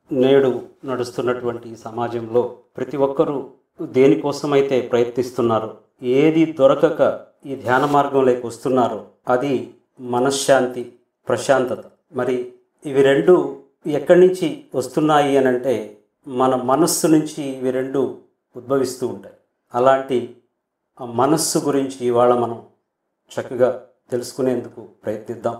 నేడు నడుస్తున్నటువంటి ఈ సమాజంలో ప్రతి ఒక్కరూ దేనికోసమైతే ప్రయత్నిస్తున్నారో ఏది దొరకక ఈ ధ్యాన మార్గంలోకి వస్తున్నారో అది మనశ్శాంతి ప్రశాంతత మరి ఇవి రెండు ఎక్కడి నుంచి వస్తున్నాయి అని అంటే మన మనస్సు నుంచి ఇవి రెండు ఉద్భవిస్తూ ఉంటాయి అలాంటి ఆ మనస్సు గురించి ఇవాళ మనం చక్కగా తెలుసుకునేందుకు ప్రయత్నిద్దాం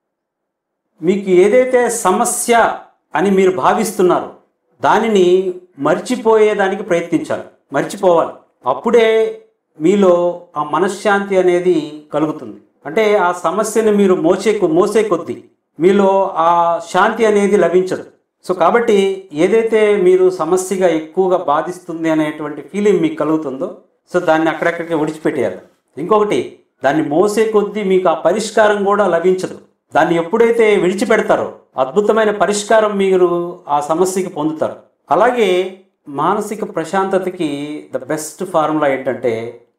మీకు ఏదైతే సమస్య అని మీరు భావిస్తున్నారో దానిని మర్చిపోయేదానికి ప్రయత్నించాలి మర్చిపోవాలి అప్పుడే మీలో ఆ మనశ్శాంతి అనేది కలుగుతుంది అంటే ఆ సమస్యను మీరు మోసే మోసే కొద్దీ మీలో ఆ శాంతి అనేది లభించదు సో కాబట్టి ఏదైతే మీరు సమస్యగా ఎక్కువగా బాధిస్తుంది అనేటువంటి ఫీలింగ్ మీకు కలుగుతుందో సో దాన్ని అక్కడక్కడికి విడిచిపెట్టేయాలి ఇంకొకటి దాన్ని మోసే కొద్దీ మీకు ఆ పరిష్కారం కూడా లభించదు దాన్ని ఎప్పుడైతే విడిచిపెడతారో అద్భుతమైన పరిష్కారం మీరు ఆ సమస్యకి పొందుతారు అలాగే మానసిక ప్రశాంతతకి ద బెస్ట్ ఫార్ములా ఏంటంటే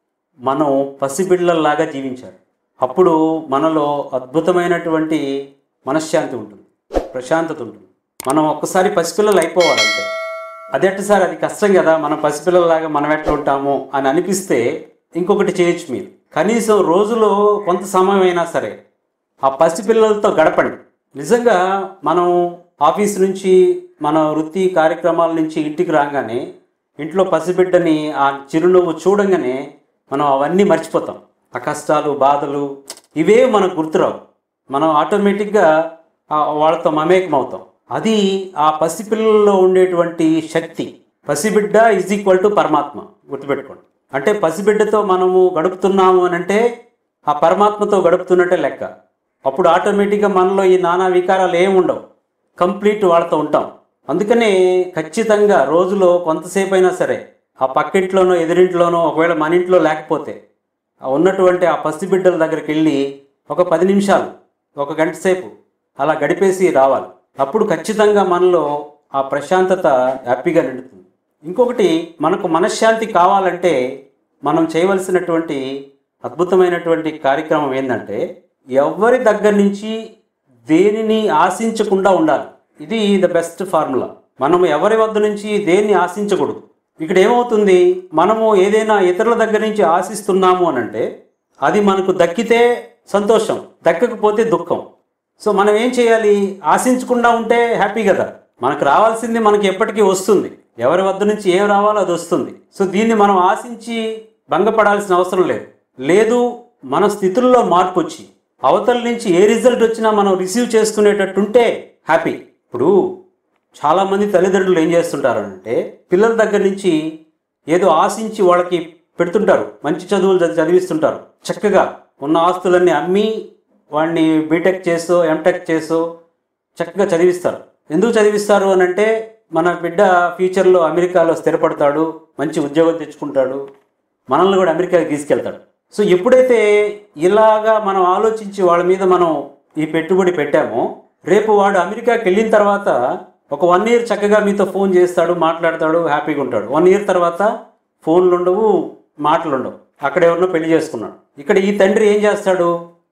మనం పసిబిళ్ళల్లాగా జీవించాలి అప్పుడు మనలో అద్భుతమైనటువంటి మనశ్శాంతి ఉంటుంది ప్రశాంతత ఉంటుంది మనం ఒక్కసారి పసిపిల్లలు అయిపోవాలంటే అదెట్ట సార్ అది కష్టం కదా మనం పసిపిల్లలాగా మనం ఎట్లా ఉంటాము అని అనిపిస్తే ఇంకొకటి చేయొచ్చు మీరు కనీసం రోజులో కొంత సమయం అయినా సరే ఆ పసిపిల్లలతో గడపండి నిజంగా మనం ఆఫీస్ నుంచి మన వృత్తి కార్యక్రమాల నుంచి ఇంటికి రాగానే ఇంట్లో పసిబిడ్డని ఆ చిరునవ్వు చూడంగానే మనం అవన్నీ మర్చిపోతాం ఆ కష్టాలు బాధలు ఇవే మనకు గుర్తురావు మనం ఆటోమేటిక్గా ఆ వాళ్ళతో మమేకం అవుతాం అది ఆ పసిపిల్లల్లో ఉండేటువంటి శక్తి పసిబిడ్డ ఈజ్ ఈక్వల్ టు పరమాత్మ గుర్తుపెట్టుకోండి అంటే పసిబిడ్డతో మనము గడుపుతున్నాము అని అంటే ఆ పరమాత్మతో గడుపుతున్నట్టే లెక్క అప్పుడు ఆటోమేటిక్గా మనలో ఈ నానా వికారాలు ఏమి ఉండవు కంప్లీట్ వాళ్ళతో ఉంటాం అందుకనే ఖచ్చితంగా రోజులో కొంతసేపు అయినా సరే ఆ పక్కింట్లోనో ఎదురింట్లోనో ఒకవేళ మన ఇంట్లో లేకపోతే ఆ ఉన్నటువంటి ఆ పసిబిడ్డల దగ్గరికి వెళ్ళి ఒక పది నిమిషాలు ఒక గంట సేపు అలా గడిపేసి రావాలి అప్పుడు ఖచ్చితంగా మనలో ఆ ప్రశాంతత హ్యాపీగా నిండుతుంది ఇంకొకటి మనకు మనశ్శాంతి కావాలంటే మనం చేయవలసినటువంటి అద్భుతమైనటువంటి కార్యక్రమం ఏంటంటే ఎవరి దగ్గర నుంచి దేనిని ఆశించకుండా ఉండాలి ఇది ద బెస్ట్ ఫార్ములా మనం ఎవరి వద్ద నుంచి దేన్ని ఆశించకూడదు ఇక్కడ ఏమవుతుంది మనము ఏదైనా ఇతరుల దగ్గర నుంచి ఆశిస్తున్నాము అని అంటే అది మనకు దక్కితే సంతోషం దక్కకపోతే దుఃఖం సో మనం ఏం చేయాలి ఆశించకుండా ఉంటే హ్యాపీ కదా మనకు రావాల్సింది మనకి ఎప్పటికీ వస్తుంది ఎవరి వద్ద నుంచి ఏం రావాలో అది వస్తుంది సో దీన్ని మనం ఆశించి భంగపడాల్సిన అవసరం లేదు లేదు మన స్థితుల్లో మార్పు వచ్చి అవతల నుంచి ఏ రిజల్ట్ వచ్చినా మనం రిసీవ్ చేసుకునేటట్టుంటే హ్యాపీ ఇప్పుడు చాలామంది తల్లిదండ్రులు ఏం చేస్తుంటారు అంటే పిల్లల దగ్గర నుంచి ఏదో ఆశించి వాళ్ళకి పెడుతుంటారు మంచి చదువులు చదివి- చదివిస్తుంటారు చక్కగా ఉన్న ఆస్తులన్నీ అమ్మి వాడిని బీటెక్ చేసో ఎంటెక్ చేసో చక్కగా చదివిస్తారు ఎందుకు చదివిస్తారు అని అంటే మన బిడ్డ ఫ్యూచర్లో అమెరికాలో స్థిరపడతాడు మంచి ఉద్యోగం తెచ్చుకుంటాడు మనల్ని కూడా అమెరికాకి తీసుకెళ్తాడు సో ఎప్పుడైతే ఇలాగా మనం ఆలోచించి వాళ్ళ మీద మనం ఈ పెట్టుబడి పెట్టామో రేపు వాడు అమెరికాకి వెళ్ళిన తర్వాత ఒక వన్ ఇయర్ చక్కగా మీతో ఫోన్ చేస్తాడు మాట్లాడతాడు హ్యాపీగా ఉంటాడు వన్ ఇయర్ తర్వాత ఫోన్లు ఉండవు మాటలు ఉండవు అక్కడ ఎవరినో పెళ్లి చేసుకున్నాడు ఇక్కడ ఈ తండ్రి ఏం చేస్తాడు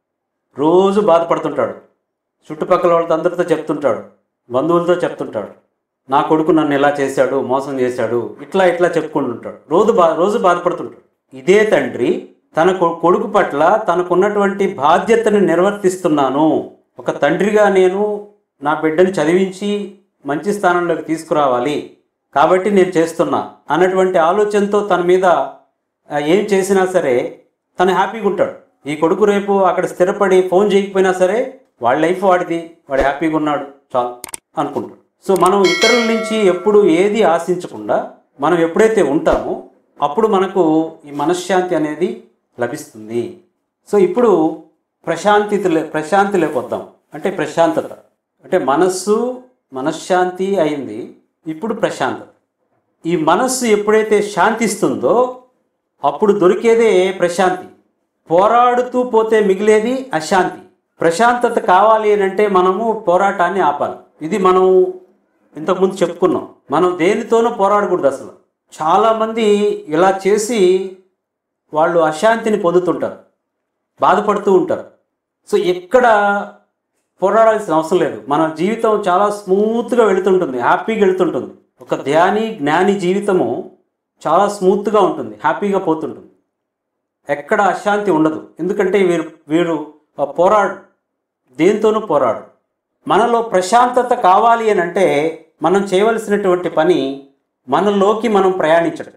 రోజు బాధపడుతుంటాడు చుట్టుపక్కల వాళ్ళతో అందరితో చెప్తుంటాడు బంధువులతో చెప్తుంటాడు నా కొడుకు నన్ను ఇలా చేశాడు మోసం చేశాడు ఇట్లా ఇట్లా చెప్పుకుంటుంటాడు రోజు బా రోజు బాధపడుతుంటాడు ఇదే తండ్రి తన కొ- కొడుకు పట్ల తనకున్నటువంటి బాధ్యతను నిర్వర్తిస్తున్నాను ఒక తండ్రిగా నేను నా బిడ్డని చదివించి మంచి స్థానంలోకి తీసుకురావాలి కాబట్టి నేను చేస్తున్నా అన్నటువంటి ఆలోచనతో తన మీద ఆ, ఏం చేసినా సరే తను హ్యాపీగా ఉంటాడు ఈ కొడుకు రేపు అక్కడ స్థిరపడి ఫోన్ చేయకపోయినా సరే వాడి లైఫ్ వాడిది వాడు హ్యాపీగా ఉన్నాడు చాలు అనుకుంటాడు సో మనం ఇతరుల నుంచి ఎప్పుడు ఏది ఆశించకుండా మనం ఎప్పుడైతే ఉంటామో అప్పుడు మనకు ఈ మనశ్శాంతి అనేది లభిస్తుంది సో ఇప్పుడు ప్రశాంతి ప్రశాంతిలోకి వద్దాం అంటే ప్రశాంతత అంటే మనస్సు మనశ్శాంతి అయింది ఇప్పుడు ప్రశాంతత ఈ మనస్సు ఎప్పుడైతే శాంతిస్తుందో అప్పుడు దొరికేదే ప్రశాంతి పోరాడుతూ పోతే మిగిలేది అశాంతి ప్రశాంతత కావాలి అని అంటే మనము పోరాటాన్ని ఆపాలి ఇది మనం ఇంతకుముందు చెప్పుకున్నాం మనం దేనితోనూ పోరాడకూడదు అసలు చాలామంది ఇలా చేసి వాళ్ళు అశాంతిని పొందుతుంటారు బాధపడుతూ ఉంటారు సో ఎక్కడ పోరాడాల్సిన అవసరం లేదు మన జీవితం చాలా స్మూత్గా వెళుతుంటుంది హ్యాపీగా వెళుతుంటుంది ఒక ధ్యాని జ్ఞాని జీవితము చాలా స్మూత్గా ఉంటుంది హ్యాపీగా పోతుంటుంది ఎక్కడ అశాంతి ఉండదు ఎందుకంటే వీరు వీరు ఆ, పోరాడు దేంతోనూ పోరాడు మనలో ప్రశాంతత కావాలి అని అంటే మనం చేయవలసినటువంటి పని మనలోకి మనం ప్రయాణించడం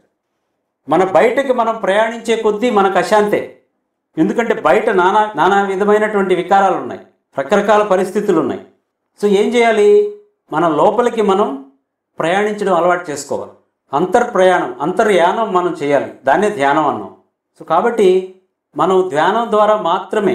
మన బయటకి మనం ప్రయాణించే కొద్దీ మనకు అశాంతే ఎందుకంటే బయట నానా నానా విధమైనటువంటి వికారాలు ఉన్నాయి రకరకాల పరిస్థితులు ఉన్నాయి సో ఏం చేయాలి మన లోపలికి మనం ప్రయాణించడం అలవాటు చేసుకోవాలి అంతర్ ప్రయాణం అంతర్యానం మనం చేయాలి దాన్నే ధ్యానం అన్నాం సో కాబట్టి మనం ధ్యానం ద్వారా మాత్రమే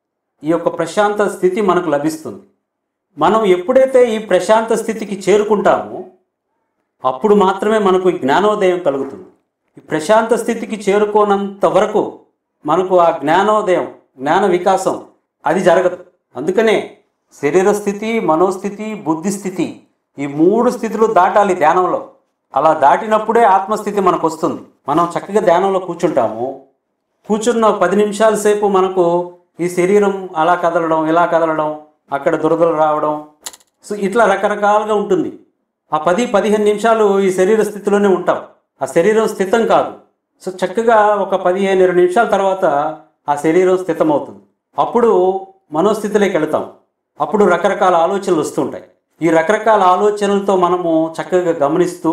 ఈ యొక్క ప్రశాంత స్థితి మనకు లభిస్తుంది మనం ఎప్పుడైతే ఈ ప్రశాంత స్థితికి చేరుకుంటామో అప్పుడు మాత్రమే మనకు ఈ జ్ఞానోదయం కలుగుతుంది ఈ ప్రశాంత స్థితికి చేరుకోనంత వరకు మనకు ఆ జ్ఞానోదయం జ్ఞాన వికాసం అది జరగదు అందుకనే శరీర స్థితి మనోస్థితి బుద్ధి స్థితి ఈ మూడు స్థితులు దాటాలి ధ్యానంలో అలా దాటినప్పుడే ఆత్మస్థితి మనకు వస్తుంది మనం చక్కగా ధ్యానంలో కూర్చుంటాము కూర్చున్న పది నిమిషాల సేపు మనకు ఈ శరీరం అలా కదలడం ఇలా కదలడం అక్కడ దురదలు రావడం సో ఇట్లా రకరకాలుగా ఉంటుంది ఆ పది పదిహేను నిమిషాలు ఈ శరీర స్థితిలోనే ఉంటాం ఆ శరీరం స్థితం కాదు సో చక్కగా ఒక పదిహేను ఇరవై నిమిషాల తర్వాత ఆ శరీరం స్థితం అవుతుంది అప్పుడు మనోస్థితిలోకి వెళతాం అప్పుడు రకరకాల ఆలోచనలు వస్తుంటాయి ఈ రకరకాల ఆలోచనలతో మనము చక్కగా గమనిస్తూ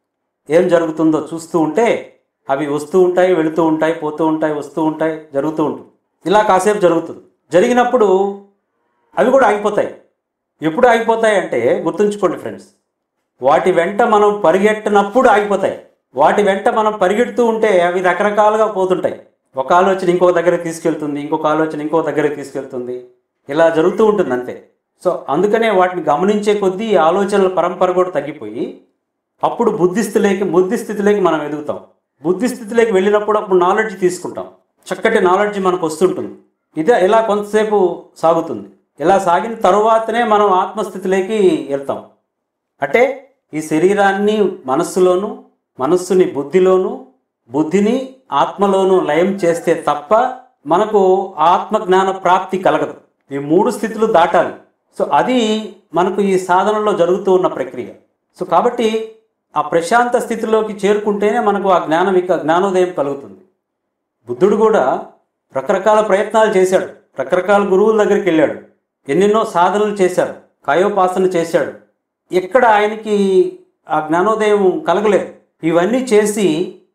ఏం జరుగుతుందో చూస్తూ ఉంటే అవి వస్తూ ఉంటాయి వెళుతూ ఉంటాయి పోతూ ఉంటాయి వస్తూ ఉంటాయి జరుగుతూ ఉంటుంది ఇలా కాసేపు జరుగుతుంది జరిగినప్పుడు అవి కూడా ఆగిపోతాయి ఎప్పుడు ఆగిపోతాయి అంటే గుర్తుంచుకోండి ఫ్రెండ్స్ వాటి వెంట మనం పరిగెట్టినప్పుడు ఆగిపోతాయి వాటి వెంట మనం పరిగెడుతూ ఉంటే అవి రకరకాలుగా పోతుంటాయి ఒక ఆలోచన ఇంకో దగ్గరికి తీసుకెళ్తుంది ఇంకొక ఆలోచన ఇంకో దగ్గరికి తీసుకెళ్తుంది ఇలా జరుగుతూ ఉంటుంది అంతే సో అందుకనే వాటిని గమనించే కొద్దీ ఈ ఆలోచనల పరంపర కూడా తగ్గిపోయి అప్పుడు బుద్ధిస్థితిలోకి బుద్ధి స్థితిలోకి మనం ఎదుగుతాం బుద్ధి స్థితిలోకి వెళ్ళినప్పుడు అప్పుడు నాలెడ్జ్ తీసుకుంటాం చక్కటి నాలెడ్జ్ మనకు వస్తుంటుంది ఇదే ఇలా కొంతసేపు సాగుతుంది ఇలా సాగిన తరువాతనే మనం ఆత్మస్థితిలోకి వెళ్తాం అంటే ఈ శరీరాన్ని మనస్సులోను మనస్సుని బుద్ధిలోను బుద్ధిని ఆత్మలోను లయం చేస్తే తప్ప మనకు ఆత్మ జ్ఞాన ప్రాప్తి కలగదు ఈ మూడు స్థితులు దాటాలి సో అది మనకు ఈ సాధనలో జరుగుతూ ఉన్న ప్రక్రియ సో కాబట్టి ఆ ప్రశాంత స్థితిలోకి చేరుకుంటేనే మనకు ఆ జ్ఞాన విక జ్ఞానోదయం కలుగుతుంది బుద్ధుడు కూడా రకరకాల ప్రయత్నాలు చేశాడు రకరకాల గురువుల దగ్గరికి వెళ్ళాడు ఎన్నెన్నో సాధనలు చేశాడు కాయోపాసన చేశాడు ఎక్కడ ఆయనకి ఆ జ్ఞానోదయం కలగలేదు ఇవన్నీ చేసి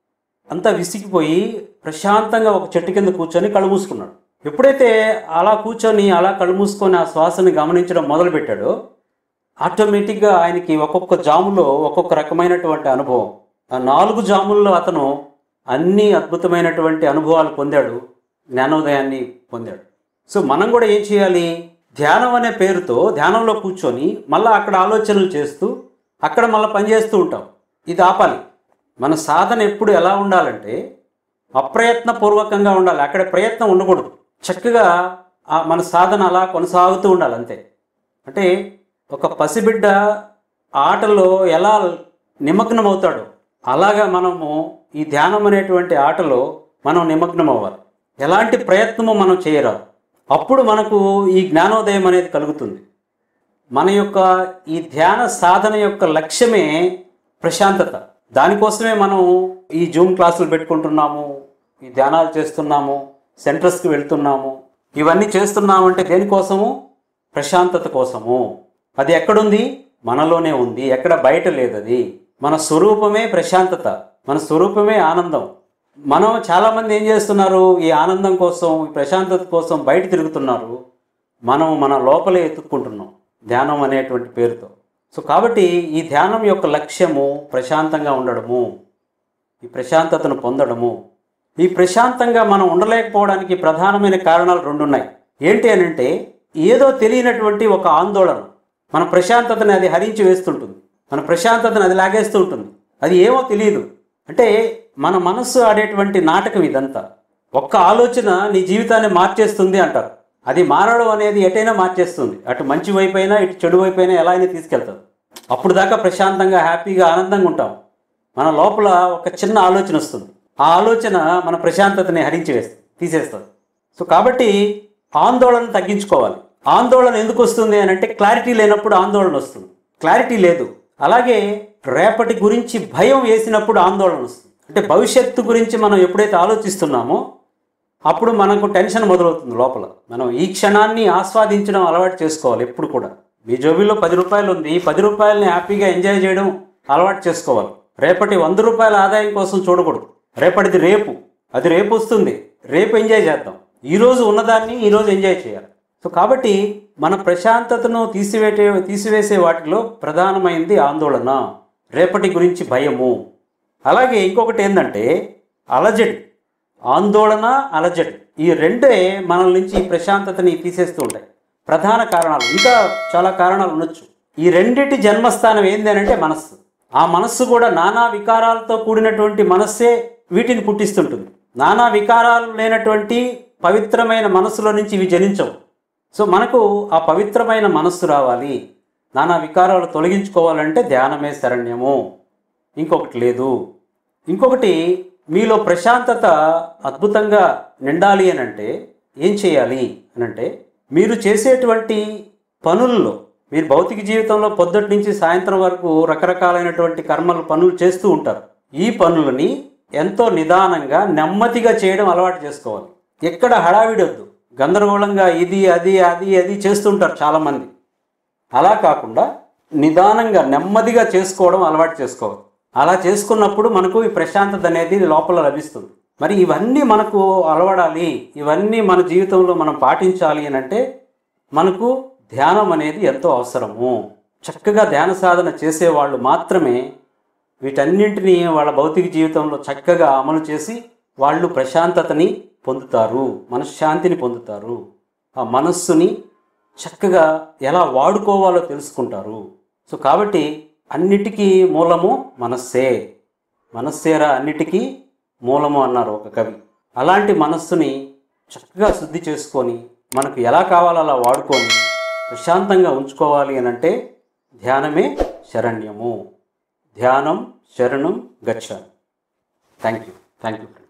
అంతా విసిగిపోయి ప్రశాంతంగా ఒక చెట్టు కింద కూర్చొని కళ్ళు మూసుకున్నాడు ఎప్పుడైతే అలా కూర్చొని అలా కళ్ళు మూసుకొని ఆ శ్వాసని గమనించడం మొదలుపెట్టాడో ఆటోమేటిక్గా ఆయనకి ఒక్కొక్క జాములో ఒక్కొక్క రకమైనటువంటి అనుభవం ఆ నాలుగు జాముల్లో అతను అన్ని అద్భుతమైనటువంటి అనుభవాలు పొందాడు జ్ఞానోదయాన్ని పొందాడు సో మనం కూడా ఏం చేయాలి ధ్యానం అనే పేరుతో ధ్యానంలో కూర్చొని మళ్ళీ అక్కడ ఆలోచనలు చేస్తూ అక్కడ మళ్ళీ పనిచేస్తూ ఉంటాం ఇది ఆపాలి మన సాధన ఎప్పుడు ఎలా ఉండాలంటే అప్రయత్నపూర్వకంగా ఉండాలి అక్కడ ప్రయత్నం ఉండకూడదు చక్కగా ఆ మన సాధన అలా కొనసాగుతూ ఉండాలి అంతే అంటే ఒక పసిబిడ్డ ఆటలో ఎలా నిమగ్నం అవుతాడో అలాగా మనము ఈ ధ్యానం అనేటువంటి ఆటలో మనం నిమగ్నం అవ్వాలి ఎలాంటి ప్రయత్నము మనం చేయరాదు అప్పుడు మనకు ఈ జ్ఞానోదయం అనేది కలుగుతుంది మన యొక్క ఈ ధ్యాన సాధన యొక్క లక్ష్యమే ప్రశాంతత దానికోసమే మనం ఈ జూమ్ క్లాసులు పెట్టుకుంటున్నాము ఈ ధ్యానాలు చేస్తున్నాము సెంటర్స్కి వెళ్తున్నాము ఇవన్నీ చేస్తున్నాము అంటే దేనికోసము ప్రశాంతత కోసము అది ఎక్కడుంది మనలోనే ఉంది ఎక్కడ బయట లేదు అది మన స్వరూపమే ప్రశాంతత మన స్వరూపమే ఆనందం మనం చాలామంది ఏం చేస్తున్నారు ఈ ఆనందం కోసం ఈ ప్రశాంతత కోసం బయట తిరుగుతున్నారు మనం మన లోపలే ఎత్తుక్కుంటున్నాం ధ్యానం అనేటువంటి పేరుతో సో కాబట్టి ఈ ధ్యానం యొక్క లక్ష్యము ప్రశాంతంగా ఉండడము ఈ ప్రశాంతతను పొందడము ఈ ప్రశాంతంగా మనం ఉండలేకపోవడానికి ప్రధానమైన కారణాలు రెండు ఉన్నాయి ఏంటి అని అంటే ఏదో తెలియనటువంటి ఒక ఆందోళన మన ప్రశాంతతని అది హరించి వేస్తుంటుంది మన ప్రశాంతతను అది లాగేస్తూ ఉంటుంది అది ఏమో తెలియదు అంటే మన మనస్సు ఆడేటువంటి నాటకం ఇదంతా ఒక్క ఆలోచన నీ జీవితాన్ని మార్చేస్తుంది అంటారు అది మారడం అనేది ఎటైనా మార్చేస్తుంది అటు మంచి వైపు అయినా ఇటు చెడు వైపు అయినా ఎలా అయినా తీసుకెళ్తుంది అప్పుడు దాకా ప్రశాంతంగా హ్యాపీగా ఆనందంగా ఉంటాం మన లోపల ఒక చిన్న ఆలోచన వస్తుంది ఆ ఆలోచన మన ప్రశాంతతని హరించి వేస్తుంది తీసేస్తుంది సో కాబట్టి ఆందోళన తగ్గించుకోవాలి ఆందోళన ఎందుకు వస్తుంది అని అంటే క్లారిటీ లేనప్పుడు ఆందోళన వస్తుంది క్లారిటీ లేదు అలాగే రేపటి గురించి భయం వేసినప్పుడు ఆందోళన వస్తుంది అంటే భవిష్యత్తు గురించి మనం ఎప్పుడైతే ఆలోచిస్తున్నామో అప్పుడు మనకు టెన్షన్ మొదలవుతుంది లోపల మనం ఈ క్షణాన్ని ఆస్వాదించడం అలవాటు చేసుకోవాలి ఎప్పుడు కూడా మీ జోబీలో పది రూపాయలు ఉంది ఈ పది రూపాయలని హ్యాపీగా ఎంజాయ్ చేయడం అలవాటు చేసుకోవాలి రేపటి వంద రూపాయల ఆదాయం కోసం చూడకూడదు రేపటిది రేపు అది రేపు వస్తుంది రేపు ఎంజాయ్ చేద్దాం ఈరోజు ఉన్నదాన్ని ఈరోజు ఎంజాయ్ చేయాలి సో కాబట్టి మన ప్రశాంతతను తీసివేటే తీసివేసే వాటిలో ప్రధానమైనది ఆందోళన రేపటి గురించి భయము అలాగే ఇంకొకటి ఏంటంటే అలజడి ఆందోళన అలజడి ఈ రెండే మనల నుంచి ఈ ప్రశాంతతని తీసేస్తూ ఉంటాయి ప్రధాన కారణాలు ఇంకా చాలా కారణాలు ఉండొచ్చు ఈ రెండిటి జన్మస్థానం ఏంది అని అంటే మనస్సు ఆ మనస్సు కూడా నానా వికారాలతో కూడినటువంటి మనస్సే వీటిని పుట్టిస్తుంటుంది నానా వికారాలు లేనటువంటి పవిత్రమైన మనస్సులో నుంచి ఇవి జనించవు సో మనకు ఆ పవిత్రమైన మనస్సు రావాలి నానా వికారాలు తొలగించుకోవాలంటే ధ్యానమే శరణ్యము ఇంకొకటి లేదు ఇంకొకటి మీలో ప్రశాంతత అద్భుతంగా నిండాలి అని అంటే ఏం చేయాలి అని అంటే మీరు చేసేటువంటి పనుల్లో మీరు భౌతిక జీవితంలో పొద్దుటి నుంచి సాయంత్రం వరకు రకరకాలైనటువంటి కర్మలు పనులు చేస్తూ ఉంటారు ఈ పనులని ఎంతో నిదానంగా నెమ్మదిగా చేయడం అలవాటు చేసుకోవాలి ఎక్కడ హడావిడి వద్దు గందరగోళంగా ఇది అది అది అది చేస్తుంటారు చాలామంది అలా కాకుండా నిదానంగా నెమ్మదిగా చేసుకోవడం అలవాటు చేసుకోవాలి అలా చేసుకున్నప్పుడు మనకు ఈ ప్రశాంతత అనేది లోపల లభిస్తుంది మరి ఇవన్నీ మనకు అలవడాలి ఇవన్నీ మన జీవితంలో మనం పాటించాలి అని అంటే మనకు ధ్యానం అనేది ఎంతో అవసరము చక్కగా ధ్యాన సాధన చేసేవాళ్ళు మాత్రమే వీటన్నింటినీ వాళ్ళ భౌతిక జీవితంలో చక్కగా అమలు చేసి వాళ్ళు ప్రశాంతతని పొందుతారు మనశ్శాంతిని పొందుతారు ఆ మనస్సుని చక్కగా ఎలా వాడుకోవాలో తెలుసుకుంటారు సో కాబట్టి అన్నిటికీ మూలము మనస్సే మనస్సేరా అన్నిటికీ మూలము అన్నారు ఒక కవి అలాంటి మనస్సుని చక్కగా శుద్ధి చేసుకొని మనకు ఎలా కావాలో అలా వాడుకొని ప్రశాంతంగా ఉంచుకోవాలి అని అంటే ధ్యానమే శరణ్యము ధ్యానం శరణం గచ్చ థ్యాంక్ యూ థ్యాంక్ యూ